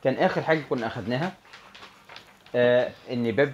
كان اخر حاجه كنا اخدناها آه ان بيب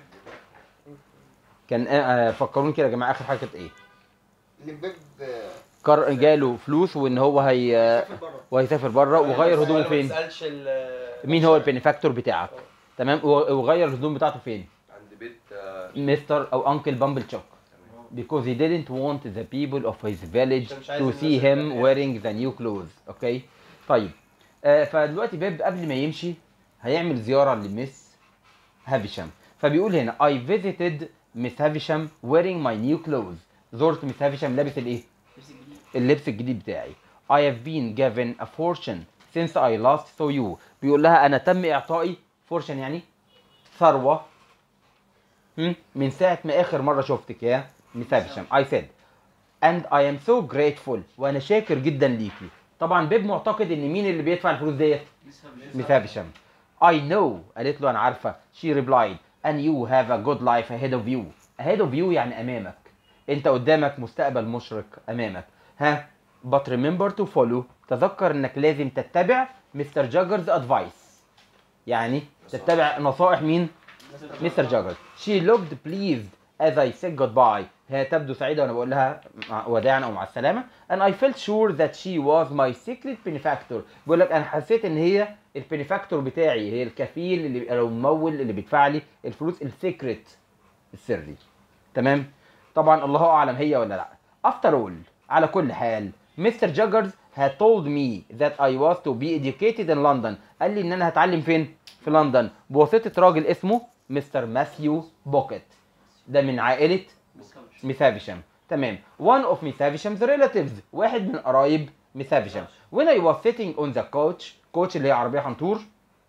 كان آه آه، فكروني كده يا جماعه اخر حاجه كانت ايه اللي بيب آه، كار جاله فلوس وان هو هي سافر بره وهيسافر بره وغير هدومه ما فين تسالش ال- مين هو البينيفاكتور بتاعك تمام و- وغير الهدوم بتاعته فين عند بيت آه، مستر او انكل بامبل تشوك because he didn't want the people of his village عشان مش عايز to الناس see him تبقى- wearing the new clothes اوكي طيب آه فدلوقتي بيب قبل ما يمشي هيعمل زياره لمس هافشام فبيقول هنا I visited Miss هافشام wearing my new clothes زرت مس هافشام لابس الايه اللبس الجديد بتاعي I have been given a fortune since I last saw you بيقول لها انا تم اعطائي fortune يعني ثروه هم؟ من ساعه ما اخر مره شفتك يا مس هافشام I said and I am so grateful وانا شاكر جدا ليكي طبعا بيب معتقد ان مين اللي بيدفع الفلوس ديت مس هافشام I know قالت له انا عارفه she replied and you have a good life ahead of you ahead of you يعني امامك انت قدامك مستقبل مشرق امامك ها but remember to follow تذكر انك لازم تتبع مستر جاجرز ادفايس يعني تتبع نصائح مين مستر جاجرز she looked pleased as I said goodbye هي تبدو سعيدة وأنا بقول لها مع- وداعا أو مع السلامة and I felt sure that she was my secret benefactor بقول لك أنا حسيت إن هي البينيفاكتور بتاعي هي الكفيل اللي أو الممول اللي بيدفع لي الفلوس السيكريت السري تمام طبعا الله أعلم هي ولا لا after all على كل حال مستر جاجرز had told me that I was to be educated in London قال لي إن أنا هتعلم فين في لندن بواسطة راجل اسمه مستر ماثيو بوكيت ده من عائلة ميس هافشام تمام one of ميس هافشام's relatives واحد من قرايب ميس هافشام when I was sitting on the coach coach اللي هي عربية حنطور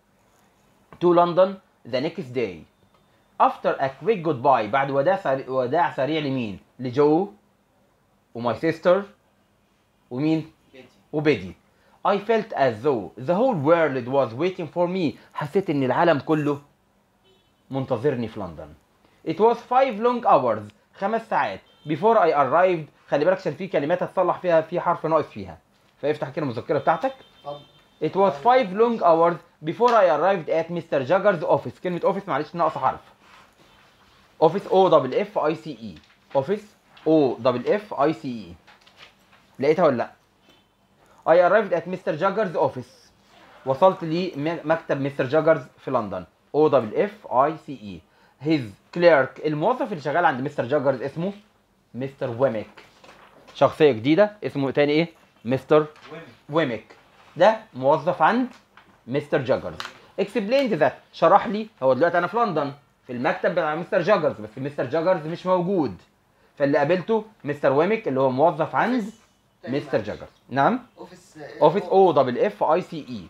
to London the next day after a quick goodbye بعد وداع سريع وداع سريع لمين لجو وماي سيستر ومين وبيدي I felt as though the whole world was waiting for me حسيت ان العالم كله منتظرني في لندن It was five long hours خمس ساعات before I arrived خلي بالك عشان في كلمات هتصلح فيها في حرف ناقص فيها فافتح كده المذكرة بتاعتك طب It was five long hours before I arrived at Mr. Jagger's office كلمة office معلش ناقصة حرف office O double F I C E office O double F I C E لقيتها ولا لا؟ I arrived at Mr. Jagger's office وصلت لمكتب مستر جاجرز في لندن O double F I C E his clerk الموظف اللي شغال عند مستر جاجرز اسمه مستر ويميك شخصية جديدة اسمه تاني ايه؟ مستر ويميك ده موظف عند مستر جاجرز explained that شرح لي هو دلوقتي انا في لندن في المكتب بتاع مستر جاجرز بس مستر جاجرز مش موجود فاللي قابلته مستر ويميك اللي هو موظف عند تاني مستر معلش. جاجرز نعم اوفيس اوفيس او دبل اف اي سي اي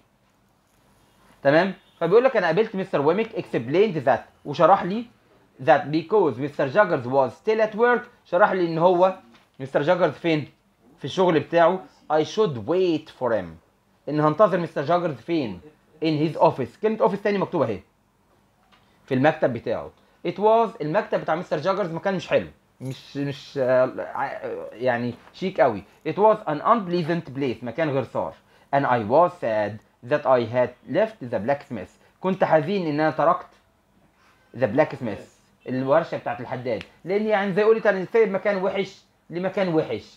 تمام فبيقول لك انا قابلت مستر ويميك اكسبليند ذات وشرح لي that because مستر جاجرز was still at work شرح لي ان هو مستر جاجرز فين في الشغل بتاعه I should wait for him ان هنتظر مستر جاجرز فين in his office كلمة office تاني مكتوبة اهي في المكتب بتاعه it was المكتب بتاع مستر جاجرز مكان مش حلو مش مش آه، ع- يعني شيك قوي it was an unpleasant place مكان غير صار and I was sad that I had left the blacksmith كنت حزين ان انا تركت the blacksmith الورشه بتاعت الحداد لان يعني زي قولت انا سايب مكان وحش لمكان وحش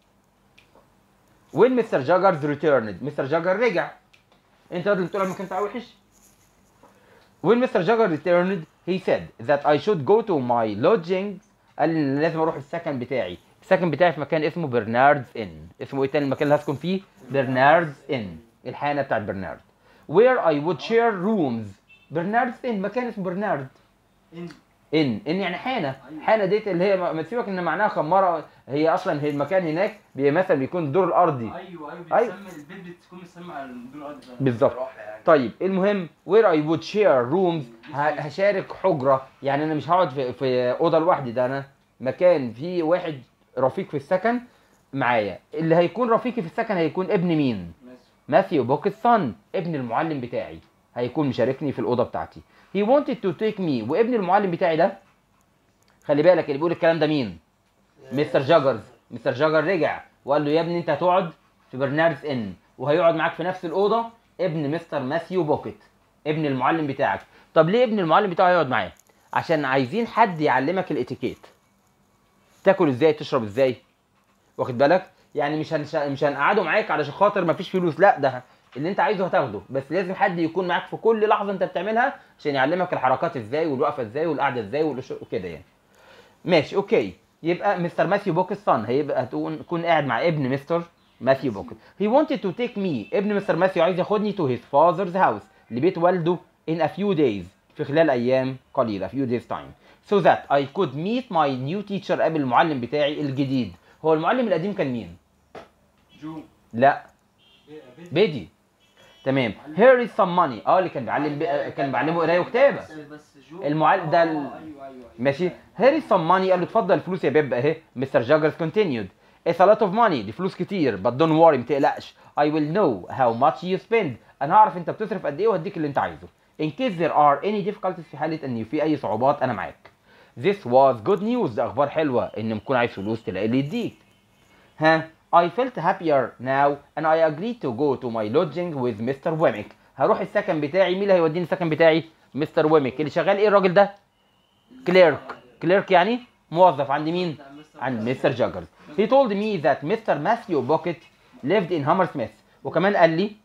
when مستر جاجرز returned مستر جاجر رجع انت اللي بتقول المكان بتاعه وحش when مستر جاجر returned he said that I should go to my lodgings قال لي إن لازم اروح السكن بتاعي السكن بتاعي في مكان اسمه برناردز ان اسمه ايه تاني المكان اللي هسكن فيه برناردز ان الحانه بتاعت برنارد where I would share rooms برناردز ان مكان اسمه برنارد ان ان يعني حانه حانه ديت اللي هي ما تسيبك ان معناها خماره هي اصلا هي المكان هناك بي- مثلا بيكون الدور الارضي ايوه أيوة. ايوه بتسمى البيت بتكون مسمى على الدور الارضي فعلا. بالظبط راحة يعني طيب المهم where I would share rooms ه- هشارك حجرة يعني أنا مش هقعد في, في أوضة لوحدي ده أنا مكان فيه واحد رفيق في السكن معايا اللي هيكون رفيقي في السكن هيكون ابن مين؟ ماشي. ماثيو بوكيت سون ابن المعلم بتاعي هيكون مشاركني في الأوضة بتاعتي he wanted to take me وابن المعلم بتاعي ده خلي بالك اللي بيقول الكلام ده مين؟ مستر جاجرز مستر جاجر رجع وقال له يا ابني انت هتقعد في برناردز ان وهيقعد معاك في نفس الاوضه ابن مستر ماثيو بوكيت ابن المعلم بتاعك طب ليه ابن المعلم بتاعه يقعد معاه عشان عايزين حد يعلمك الاتيكيت تاكل ازاي تشرب ازاي واخد بالك يعني مش هنش... مش هنقعده معاك علشان خاطر مفيش فلوس لا ده اللي انت عايزه هتاخده بس لازم حد يكون معاك في كل لحظه انت بتعملها عشان يعلمك الحركات ازاي والوقفه ازاي والقعده ازاي والش- وكده يعني ماشي اوكي يبقى مستر ماثيو بوكت صن هيبقى هتكون تكون قاعد مع ابن مستر ماثيو بوكت he wanted to take me ابن مستر ماثيو عايز ياخدني to his father's house لبيت والده in a few days في خلال ايام قليله few days time so that I could meet my new teacher قبل المعلم بتاعي الجديد هو المعلم القديم كان مين جو لا إيه، بيت. بيدي تمام here is some money اه اللي كان بيعلم بي... كان بيعلمه قرايه وكتابه بس بس جو المعلم ده ال- آه، ايوه ايوه أيوة. ماشي here is some money قال له اتفضل الفلوس يا بيب اهي مستر جاجرز continued it's a lot of money دي فلوس كتير but don't worry ما تقلقش I will know how much you spend انا هعرف انت بتصرف قد ايه وهديك اللي انت عايزه in case there are any difficulties في حاله ان في اي صعوبات انا معاك this was good news ده اخبار حلوه ان مكون عايز فلوس تلاقي اللي يديك ها I felt happier now and I agreed to go to my lodging with Mr. Wemmick هروح السكن بتاعي مين اللي هيوديني السكن بتاعي مستر ويميك اللي شغال ايه الراجل ده كليرك كليرك يعني موظف عند مين عند مستر جاجرز he told me that Mr. Matthew Bucket lived in Hammersmith وكمان قال لي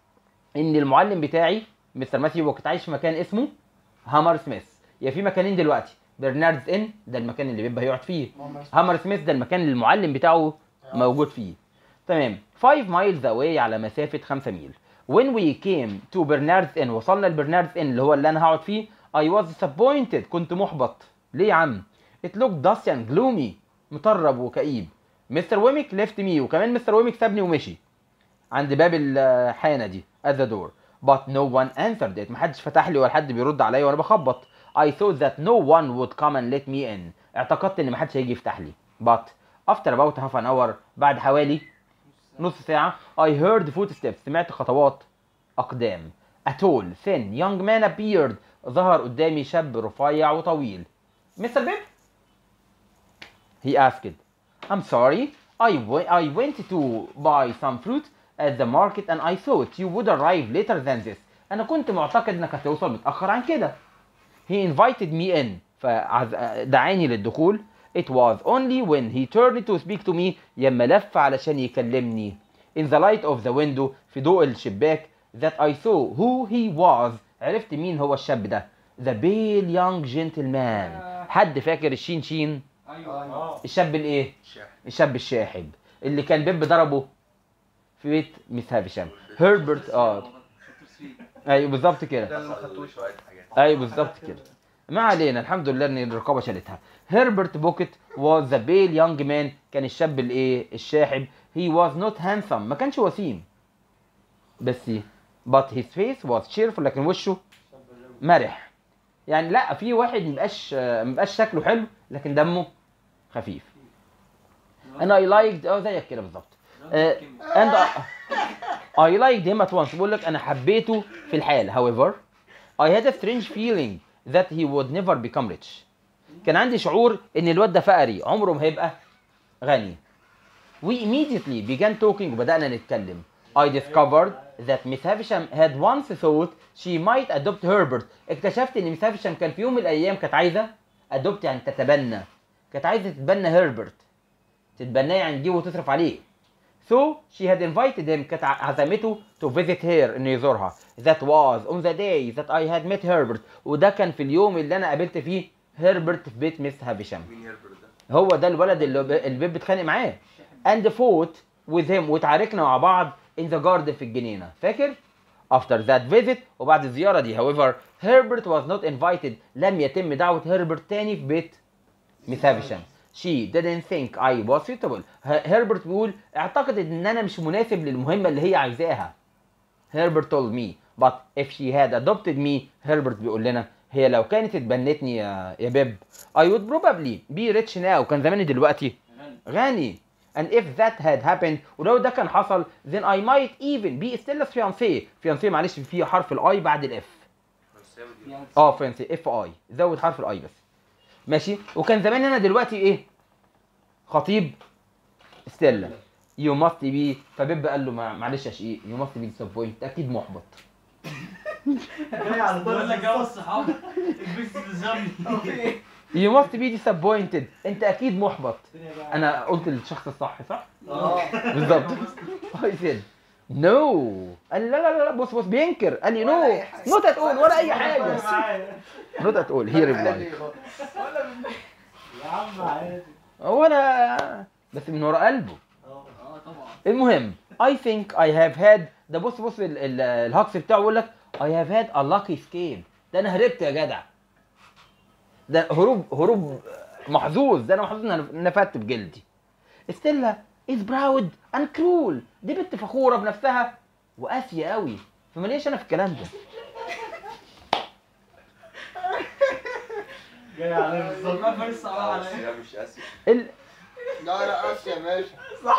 ان المعلم بتاعي مستر ماثيو بوكت عايش في مكان اسمه هامر سميث يا في مكانين دلوقتي برناردز ان ده المكان اللي بيبقى هيقعد فيه هامر سميث ده المكان اللي المعلم بتاعه موجود فيه تمام 5 miles away على مسافة 5 ميل when we came to Bernard's Inn وصلنا لبرناردز ان اللي هو اللي انا هقعد فيه I was disappointed كنت محبط ليه يا عم it looked dusty and gloomy مطرب وكئيب مستر ويميك left me وكمان مستر ويميك سابني ومشي عند باب الحانه دي at the door but no one answered it محدش فتح لي ولا حد بيرد عليا وانا بخبط I thought that no one would come and let me in اعتقدت ان محدش هيجي يفتح لي but after about half an hour بعد حوالي نص ساعة I heard footsteps سمعت خطوات أقدام A tall thin young man appeared ظهر قدامي شاب رفيع وطويل مستر بيب He asked I'm sorry I, w- I went to buy some fruit at the market and I thought you would arrive later than this أنا كنت معتقد إنك هتوصل متأخر عن كده He invited me in فدعاني للدخول It was only when he turned to speak to me يما لف علشان يكلمني In the light of the window في ضوء الشباك that I saw who he was عرفت مين هو الشاب ده The pale young gentleman حد فاكر الشين شين ايوه اه الشاب الايه الشاحن الشاب الشاحب اللي كان بيب ضربه في بيت ميس هافشام هربرت اه ايوه بالظبط كده ده اللي ما خدتوش شويه حاجات ايوه بالظبط كده ما علينا الحمد لله ان الرقابه شالتها هربرت بوكيت was the pale young man كان الشاب الايه الشاحب he was not handsome ما كانش وسيم بس but his face was cheerful لكن وشه مرح يعني لا في واحد مبقاش مبقاش شكله حلو لكن دمه خفيف انا I liked اه زيك كده بالظبط آه، and I liked him at once بقول لك انا حبيته في الحال however I had a strange feeling that he would never become rich كان عندي شعور ان الواد ده فقري عمره ما هيبقى غني We immediately began talking وبدأنا نتكلم I discovered that Miss Havisham had once thought she might adopt Herbert اكتشفت ان Miss Havisham كان في يوم من الايام كانت عايزة adopt يعني تتبنى كانت عايزة تتبنى هربرت تتبناه يعني تجيبه وتصرف عليه So she had invited him كانت عزمته to visit her انه يزورها. That was on the day that I had met Herbert وده كان في اليوم اللي انا قابلت فيه هربرت في بيت ميس هافيشام. مين هيربرت ده؟ هو ده الولد اللي ب- اللي بيب بيتخانق معاه. And fought with him وتعاركنا مع بعض in the garden في الجنينة. فاكر؟ After that visit وبعد الزيارة دي however Herbert was not invited لم يتم دعوة هربرت تاني في بيت ميس هافيشام. She didn't think I was suitable. ه- هربرت بيقول اعتقدت ان انا مش مناسب للمهمة اللي هي عايزاها. Herbert told me but if she had adopted me هربرت بيقول لنا هي لو كانت اتبنتني يا يا بيب I would probably be rich now كان زماني دلوقتي غني and if that had happened ولو ده كان حصل then I might even be Stella's fiancé fiancé معلش فيه حرف الاي بعد الاف فرنساوي دي اه فانسي اف اي زود حرف الاي بس ماشي وكان زمان انا دلوقتي ايه خطيب ستيلا يو ماست بي فبيب قال له مع- معلش يا شقيق يو ماست بي disappointed اكيد محبط جاي على بقول لك يا الدرجة الصحاب البيست تلزمني You must be disappointed انت اكيد محبط الدنيا بقى. انا قلت الشخص الصح صح اه بالظبط I said no قال لي لا لا لا بص بص بينكر قال لي ولا no أي حاجة. not at all ولا اي أنا حاجه معايا. not at all he replied يا عم عادي هو انا بس من ورا قلبه اه اه طبعا المهم I think I have had ده بص بص ال- ال- الهكس بتاعه بيقول لك I have had a lucky escape ده انا هربت يا جدع ده هروب هروب محظوظ ده انا محظوظ ان انا نفدت بجلدي ستيلا is proud and cruel دي بنت فخوره بنفسها وقاسيه قوي فماليش انا في الكلام ده جاي عليا بالظبط والله فارس صعب عليا اسيا مش اسيا ال... لا لا اسيا يا باشا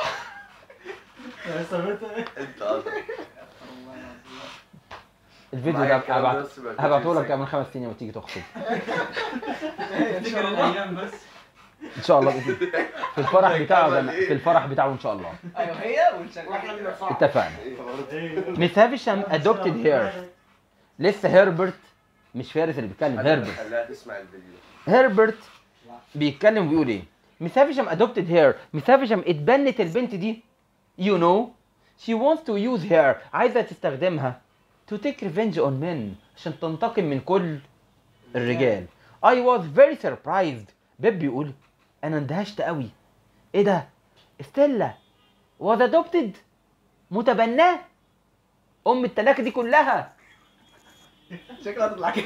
يا ثابتة ايه انت قصدك والله العظيم. الفيديو معايا ده الكلام ده هبعت- بس ما هبعته لك كنتش من خمس سنين وتيجي تخطب افتكر الايام بس ان شاء الله بإذن- في الفرح بتاعه ده في الفرح بتاعه ان شاء الله ايوه هي ونشغل واحنا بنرفعها اتفقنا ايه ميس هافشام adopted her لسه هيربرت مش فارس اللي بيتكلم هيربرت خليها تسمع الفيديو هيربرت بيتكلم وبيقول ايه ميس هافشام adopted her ميس هافشام اتبنت البنت دي you know she wants to use her عايزه تستخدمها to take revenge on men عشان تنتقم من كل الرجال I was very surprised بيب بيقول انا اندهشت قوي ايه ده ستيلا was adopted متبناه ام التلاكه دي كلها شكلها هتطلع كده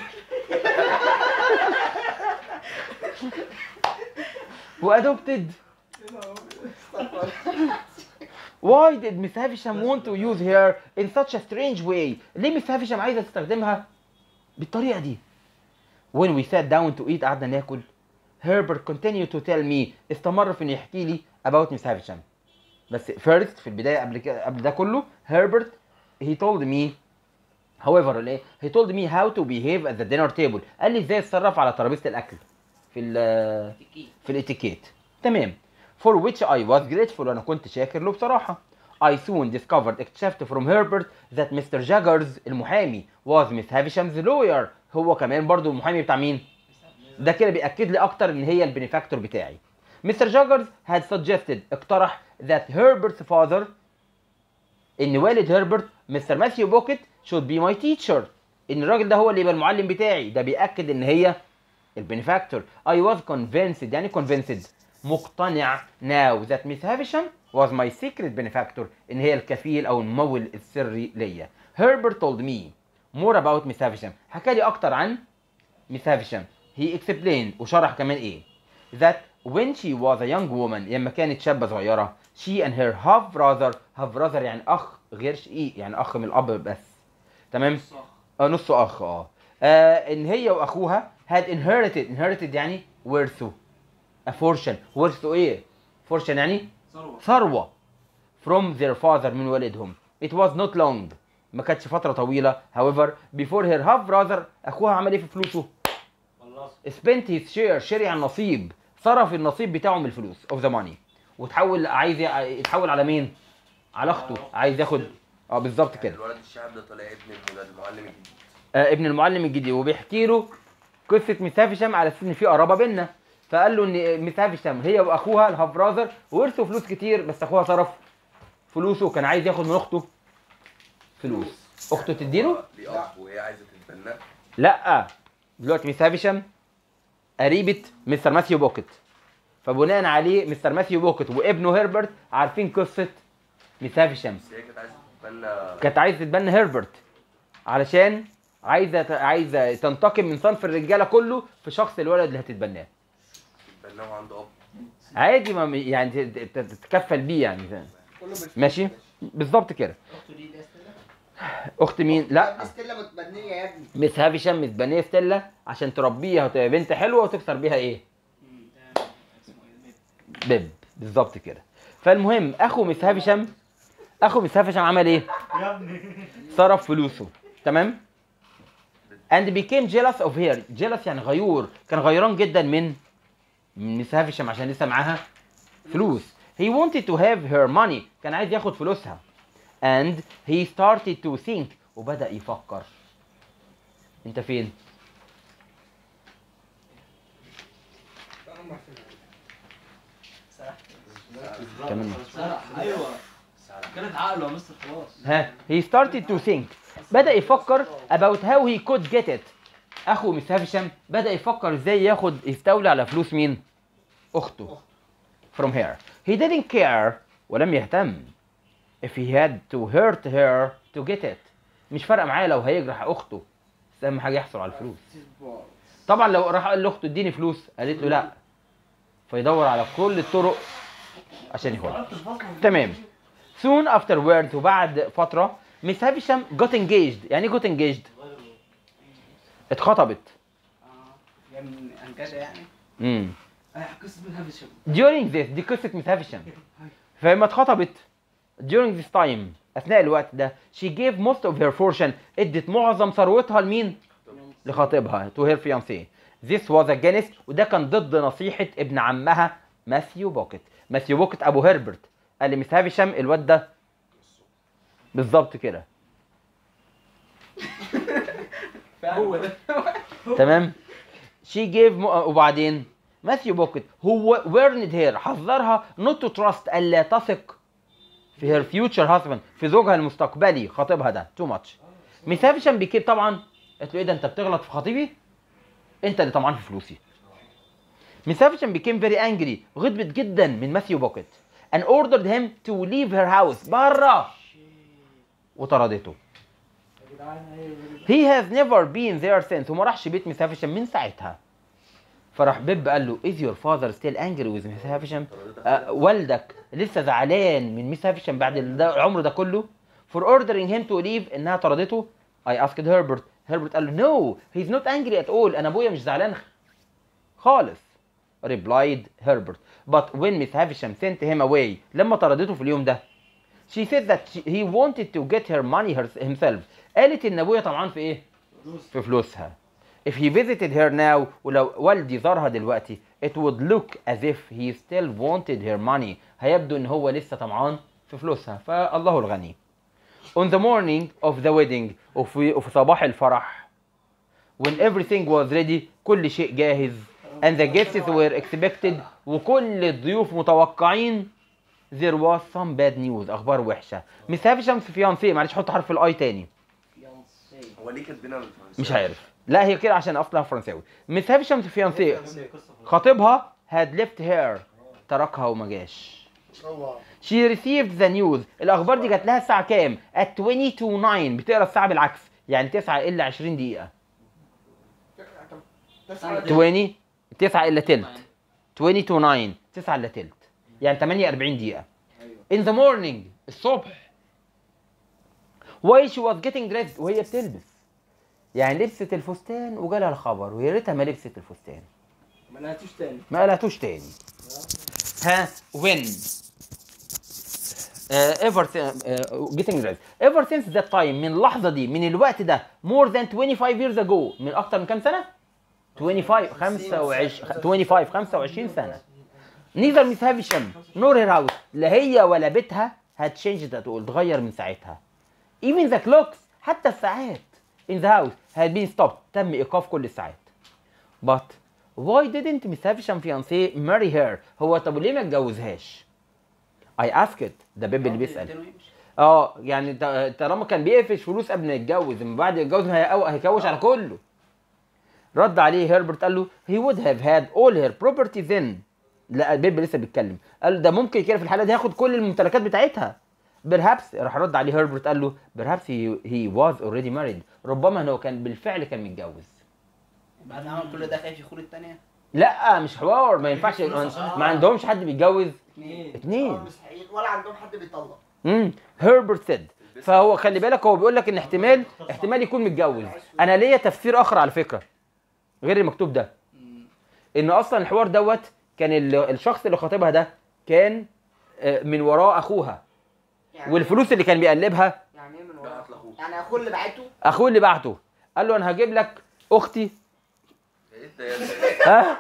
وادوبتد Why did Miss Havisham want to use her in such a strange way? ليه ميس هافشام عايزة تستخدمها بالطريقة دي؟ When we sat down to eat قعدنا ناكل Herbert continued to tell me استمر في انه يحكي لي about Miss Havisham بس first في البداية قبل كده قبل ده كله Herbert he told me however ايه he told me how to behave at the dinner table قال لي ازاي اتصرف على ترابيزة الأكل في ال في الاتيكيت تمام for which I was grateful وانا كنت شاكر له بصراحة I soon discovered اكتشفت from Herbert that Mr. Jaggers المحامي was Miss Havisham's lawyer هو كمان برضو المحامي بتاع مين؟ ده كده بيأكد لي أكتر إن هي البنفاكتور بتاعي. Mr. Jaggers had suggested اقترح that Herbert's father إن والد هربرت Mr. ماثيو بوكيت should be my teacher إن الراجل ده هو اللي يبقى المعلم بتاعي ده بيأكد إن هي البنفاكتور I was convinced يعني convinced مقتنع now that Miss Havisham was my secret benefactor إن هي الكفيل أو الممول السري ليا Herbert told me more about Miss Havisham حكى لي أكتر عن Miss Havisham he explained وشرح كمان إيه that when she was a young woman لما كانت شابة صغيرة she and her half brother half brother يعني أخ غير شقيق يعني أخ من الأب بس تمام صح اه نص اخ اه آه، ان هي واخوها had inherited inherited يعني ورثوا a fortune ورثوا ايه fortune يعني ثروه ثروة from their father من والدهم it was not long ما كانتش فترة طويلة however before her half brother اخوها عمل ايه في فلوسه خلصت spent his share شرع النصيب صرف النصيب بتاعه من الفلوس of the money وتحول عايز ي- يتحول على مين على اخته عايز ياخد اه بالظبط كده الولد الشاب ده طلع ابن المدرب المعلم الجديد آه، ابن المعلم الجديد وبيحكي له قصه ميس هافشام على اساس ان في قرابه بينا فقال له ان ميس هافشام هي واخوها الهاف براذر ورثوا فلوس كتير بس اخوها صرف فلوسه وكان عايز ياخد من اخته فلوس اخته تديله هو ليه اخ وهي عايزه تتبناه لا دلوقتي ميس هافشام قريبه مستر ماثيو بوكيت فبناء عليه مستر ماثيو بوكيت وابنه هيربرت عارفين قصه ميس هافشام بس هي كانت عايزه تتبنى كانت عايزه تتبنى هيربرت علشان عايزه عايزه تنتقم من صنف الرجاله كله في شخص الولد اللي هتتبناه تتبناه وعنده اب عادي ما يعني ت- ت- تتكفل بيه يعني كله بالفلوس. ماشي بالظبط كده اخته دي ده ستيلا اخت مين يا لا ابني ستيلا متبنيه يا ابني مس هافشام متبنيه ستيلا عشان تربيها وتبقى بنت حلوه وتكسر بيها ايه مم، ده اسمه ايه بيب بالظبط كده فالمهم اخو مس هافشام اخو مس هافشام عمل ايه يا ابني صرف فلوسه تمام and became jealous of her jealous يعني غيور كان غيران جدا من من مس هافشام عشان لسه معاها فلوس he wanted to have her money كان عايز ياخد فلوسها and he started to think وبدأ يفكر انت فين كمان سرح ايوه كانت عقله يا مستر خلاص ها he started to think بدأ يفكر about how he could get it اخو مس هافشام بدأ يفكر ازاي ياخد يستولي على فلوس مين اخته from her he didn't care ولم يهتم if he had to hurt her to get it مش فارقه معاه لو هيجرح اخته بس اهم حاجه يحصل على الفلوس طبعا لو راح قال لاخته اديني فلوس قالت له لا فيدور على كل الطرق عشان ياخدها تمام soon afterwards وبعد فتره مس هافشام got engaged يعني ايه got engaged اتخطبت اه جاي من انجاده يعني امم قصه من هافشم during this دي قصه مس هافشام فلما اتخطبت during this time اثناء الوقت ده she gave most of her fortune ادت معظم ثروتها لمين؟ لخطيبها to her fiancé this was against وده كان ضد نصيحه ابن عمها ماثيو بوكيت ماثيو بوكيت ابو هربرت قال لمس هافشام الواد ده بالظبط كده هو ده تمام شي جيف وبعدين ماثيو بوكيت هو ورند هير حذرها نوت تو تراست الا تثق في هير فيوتشر هاسبند في زوجها المستقبلي خطيبها ده تو ماتش ميس هافشام بيكيب طبعا قالت له ايه ده انت بتغلط في خطيبي انت اللي طمعان في فلوسي ميس هافشام بيكيم فيري انجري غضبت جدا من ماثيو بوكيت and ordered him to leave her house بره وطردته he has never been there since وما راحش بيت ميس هافشام من ساعتها فراح بيب قال له is your father still angry with ميس هافشام آه والدك لسه زعلان من ميس هافشام بعد الد- العمر ده كله for ordering him to leave انها طردته I asked Herbert هربرت قال له no he's not angry at all انا ابويا مش زعلان خالص replied Herbert but when Miss Havisham sent him away لما طردته في اليوم ده she said that she, he wanted to get her money her, himself قالت ان ابويا طمعان في ايه في فلوسها if he visited her now ولو والدي زارها دلوقتي it would look as if he still wanted her money هيبدو ان هو لسه طمعان في فلوسها فالله الغني on the morning of the wedding وفي, وفي صباح الفرح when everything was ready كل شيء جاهز and the guests were expected وكل الضيوف متوقعين there was some bad news اخبار وحشه مس هافشام فيانسي معلش حط حرف الاي تاني هو ليه كاتبينها بالفرنسي؟ مش عارف لا هي كده عشان اصلها فرنساوي مس هافشام فيانسي خطيبها had left her تركها وما جاش she received the news الاخبار دي جات لها الساعه كام at 20 to 9 بتقرا الساعه بالعكس يعني 9 الا 20 دقيقه 20 9 الا تلت 20 to 9 9 الا تلت يعني 48 دقيقه in the morning الصبح while she was getting dressed وهي بتلبس يعني لبست الفستان وجالها الخبر ويا ريتها ما لبست الفستان ما لقيتوش تاني ما قلعتوش تاني ها when uh, ever since uh, getting dressed ever since that time من اللحظة دي من الوقت ده more than 25 years ago من أكتر من كام سنة؟ 25 25 25 25 سنة neither Miss Havisham nor her house لا هي ولا بيتها had changed at all اتغير من ساعتها even the clocks حتى الساعات in the house had been stopped تم إيقاف كل الساعات but why didn't Miss Havisham fiancé marry her هو طب ليه ما اتجوزهاش I asked ده بيب اللي بيسأل اه يعني ط- طالما كان بيقفش فلوس قبل ما يتجوز من بعد الجواز هيقو- هيكوش على كله رد عليه هيربرت قال له he would have had all her property then لا بيب لسه بيتكلم قال ده ممكن كده في الحاله دي ياخد كل الممتلكات بتاعتها perhaps راح رد عليه هيربرت قال له perhaps he, he was already married ربما انه كان بالفعل كان متجوز بعد ما عمل كل ده خايف يخون التانية لا مش حوار ما ينفعش ما عندهمش حد بيتجوز اتنين اتنين آه، مستحيل ولا عندهم حد بيطلق امم هيربرت سيد فهو خلي بالك هو بيقول لك ان احتمال احتمال يكون متجوز انا ليا تفسير اخر على فكره غير المكتوب ده ان اصلا الحوار دوت كان ال- الشخص اللي خاطبها ده كان آه، من وراء اخوها يعني والفلوس اللي كان بيقلبها يعني ايه من ده ورا قتل اخوه يعني اخوه اللي بعته اخوه اللي بعته قال له انا هجيب لك اختي ايه ده يا ابني؟ ها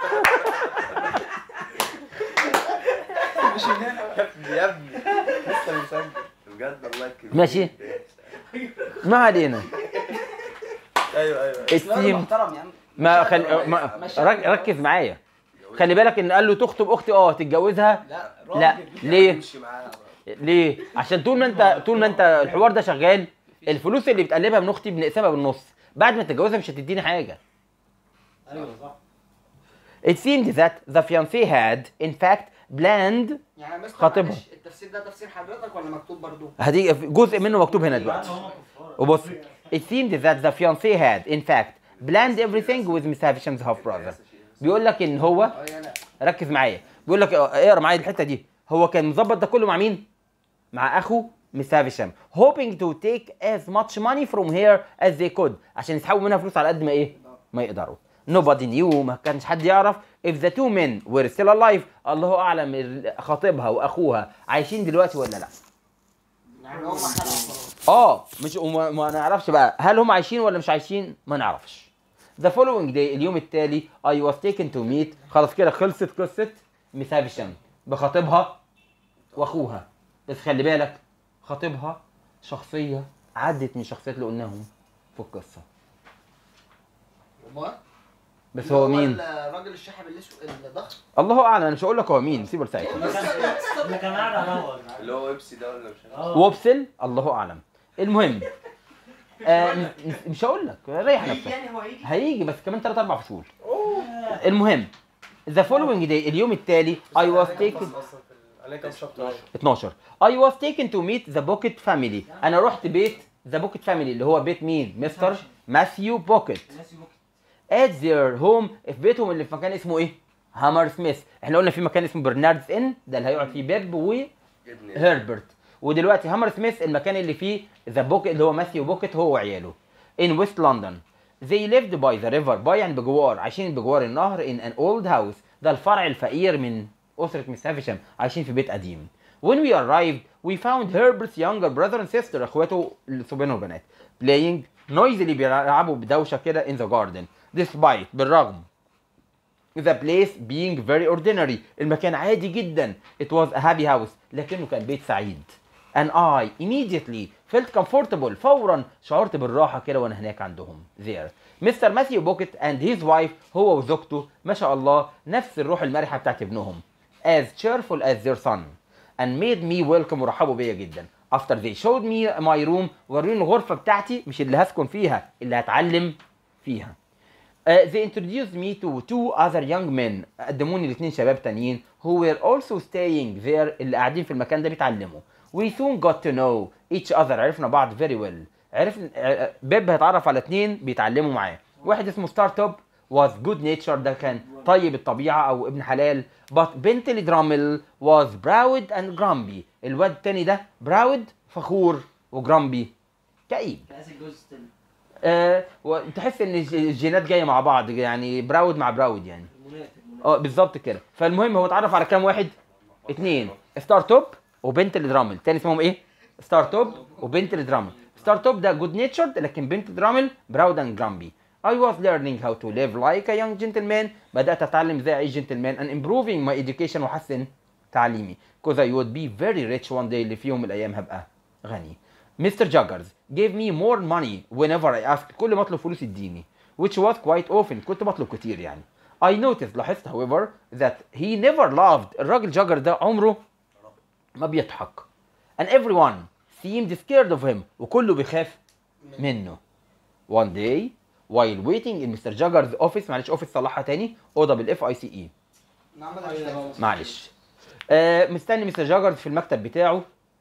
يا ابني لسه بيسجل بجد الله يكرمك ماشي ما علينا ايوه ايوه it راجل seemed محترم يا عم ما مش خل... راجل ما... مش رك... راجل. ركز معايا خلي بالك ان قال له تخطب اختي اه تتجوزها لا لا راجل ليه امشي معاها ليه عشان طول ما انت طول ما انت الحوار ده شغال الفلوس اللي بتقلبها من اختي بنقسمها بالنص بعد ما تتجوزها مش هتديني حاجه ايوه صح It seemed that the fiancé had in fact planned يعني يا مستر خاطبها. معلش، التفسير ده تفسير حضرتك ولا مكتوب برضو؟ هدي جزء منه مكتوب هنا يعني دلوقتي هم كفار وبص It seemed that the fiancé had in fact planned everything with Miss Havisham's half brother بيقول لك ان هو اه يا لا ركز معايا بيقول لك اقرا معايا الحته دي هو كان مظبط ده كله مع مين مع اخو مس هافشام hoping to take as much money from her as they could عشان يسحبوا منها فلوس على قد ما ايه ما يقدروا nobody knew ما كانش حد يعرف if the two men were still alive الله اعلم ال- خطيبها واخوها عايشين دلوقتي ولا لا يعني هو ما خلع خلاص اه مش وما ما نعرفش بقى هل هم عايشين ولا مش عايشين ما نعرفش The following day اليوم التالي I was taken to meet خلاص كده خلصت قصة مس هافشام بخطيبها واخوها بس خلي بالك خطيبها شخصية عدت من الشخصيات اللي قلناهم في القصة وما بس هو مين؟ الراجل الشحب الاسود الضخم الله اعلم انا مش هقول لك هو مين سيبه لساعتها اللي كان قاعد على القهوه اللي هو ويبسي ده ولا مش عارف اه وبسل الله اعلم المهم آه م- م- مش هقول لك ريح نفسك يعني هو هيجي هيجي بس كمان 3 4 فصول المهم ذا فولوينج داي اليوم التالي I was taken عليه كام شابتر 12 I was taken to meet the Pocket family انا رحت بيت ذا بوكيت فاميلي اللي هو بيت مين مستر ماثيو بوكيت at their home في بيتهم اللي في مكان اسمه ايه هامر سميث احنا قلنا في مكان اسمه برناردز ان ده اللي هيقعد فيه بيب ابني وهربرت ودلوقتي هامر سميث المكان اللي فيه ذا بوكيت اللي هو ماثيو بوكيت هو وعياله in West London they lived by the river by يعني بجوار عايشين بجوار النهر in an old house ده الفرع الفقير من أسرة مس هافشام عايشين في بيت قديم when we arrived we found Herbert's younger brother and sister اخواته الصبيان والبنات playing noisily بيلعبوا بدوشة كده in the garden despite بالرغم the place being very ordinary المكان عادي جدا it was a happy house لكنه كان بيت سعيد and I immediately felt comfortable فورا شعرت بالراحة كده وانا هناك عندهم there مستر ماثيو بوكيت and his wife هو وزوجته ما شاء الله نفس الروح المرحة بتاعت ابنهم as cheerful as their son and made me welcome ورحبوا بيا جدا after they showed me my room وروني الغرفة بتاعتي مش اللي هسكن فيها اللي هتعلم فيها Uh, they introduced me to two other young men قدموني الاثنين شباب تانيين who were also staying there اللي قاعدين في المكان ده بيتعلموا we soon got to know each other عرفنا بعض very well عرفنا ع- بيب هيتعرف على اثنين بيتعلموا معاه واحد اسمه ستارت اب was good nature ده كان طيب الطبيعة أو ابن حلال but بنتلي درامل was proud and grumpy الواد التاني ده براود فخور وجرامبي كئيب كاس الجوز ستيل آه وتحس ان الج- الجينات جايه مع بعض يعني براود مع براود يعني المنافق المنافق. اه بالظبط كده فالمهم هو اتعرف على كام واحد اتنين ستارت اب وبنت الدرامل تاني اسمهم ايه ستارت اب وبنت الدرامل ستارت اب ده جود نيتشرد لكن بنت درامل براود اند جرامبي I was learning how to live like a young gentleman بدأت أتعلم ازاي أعيش جنتلمان and improving my education وأحسن تعليمي because I would be very rich one day اللي في يوم من الأيام هبقى غني Mr. Juggers gave me more money whenever I asked كل ما أطلب فلوس يديني which was quite often كنت بطلب كتير يعني I noticed لاحظت however that he never laughed الراجل جاجر ده عمره ما بيضحك and everyone seemed scared of him وكله بيخاف منه one day while waiting in Mr. Jagger's office معلش office صلحها تاني أوضة بالاف اي سي اي نعم انا مش فاهم. معلش آه مستني مستر جاجرز في المكتب بتاعه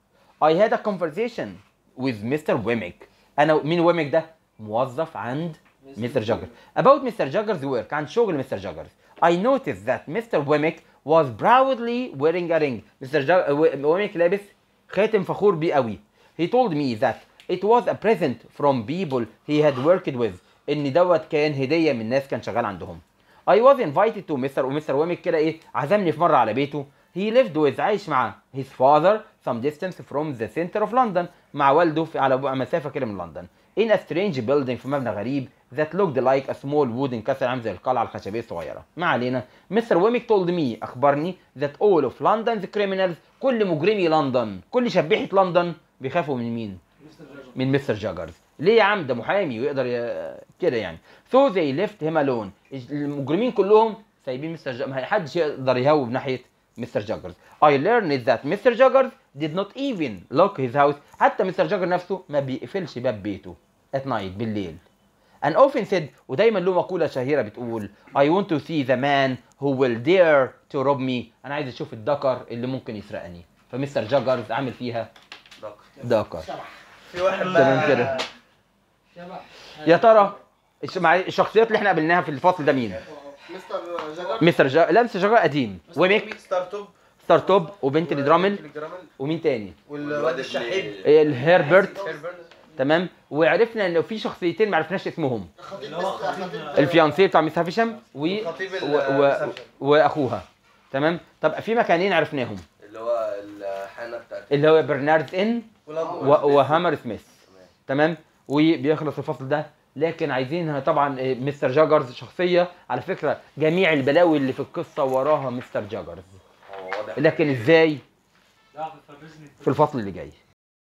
I had a conversation with Mr. Wemmick انا مين ويميك ده موظف عند مستر جاجر about Mr. Jagger's work عن شغل مستر جاجرز I noticed that Mr. Wemmick was proudly wearing a ring مستر جا... ويميك لابس خاتم فخور بيه قوي he told me that it was a present from people he had worked with ان دوت كان هديه من ناس كان شغال عندهم I was invited to Mr. ومستر ويميك كده ايه عزمني في مره على بيته he lived with عايش مع his father some distance from the center of London مع والده في على مسافه كده من لندن in a strange building في مبنى غريب that looked like a small wooden castle عامل زي القلعه الخشبيه الصغيره ما علينا مستر ويميك told me اخبرني that all of London's criminals كل مجرمي لندن كل شبيحه لندن بيخافوا من مين مستر جاجر من مستر جاجرز ليه يا عم ده محامي ويقدر ي... كده يعني so they left him alone المجرمين كلهم سايبين مستر جاجرز ما حدش يقدر يهوب ناحيه مستر جاجرز I learned that Mr. Jaggers did not even lock his house حتى مستر جاجر نفسه ما بيقفلش باب بيته at night بالليل and often said ودايما له مقولة شهيرة بتقول I want to see the man who will dare to rob me أنا عايز أشوف الدكر اللي ممكن يسرقني فمستر جاجرز عامل فيها دكر دكر شبح في واحد تمام كده شبح يا ترى الش- مع الشخصيات اللي احنا قابلناها في الفصل ده مين؟ مستر جاجر مستر جا... لا مستر جاجر قديم وميك ستارت اب ستارت اب وبنت الدرامل ومين تاني؟ والواد الشحيب الهيربرت هيربرت. تمام وعرفنا ان في شخصيتين ما عرفناش اسمهم خطيب اللي هو مستر خطيب- خطيب الفيانسيه بتاع مس هافشام و... خطيب و... و... واخوها تمام طب في مكانين عرفناهم اللي هو الحانه بتاعت اللي هو برنارد ان و... وهامر سميث تمام وبيخلص الفصل ده لكن عايزين طبعا آه، مستر جاجرز شخصيه على فكره جميع البلاوي اللي في القصه وراها مستر جاجرز هو واضح لكن ازاي لا بتفرجني في الفصل اللي جاي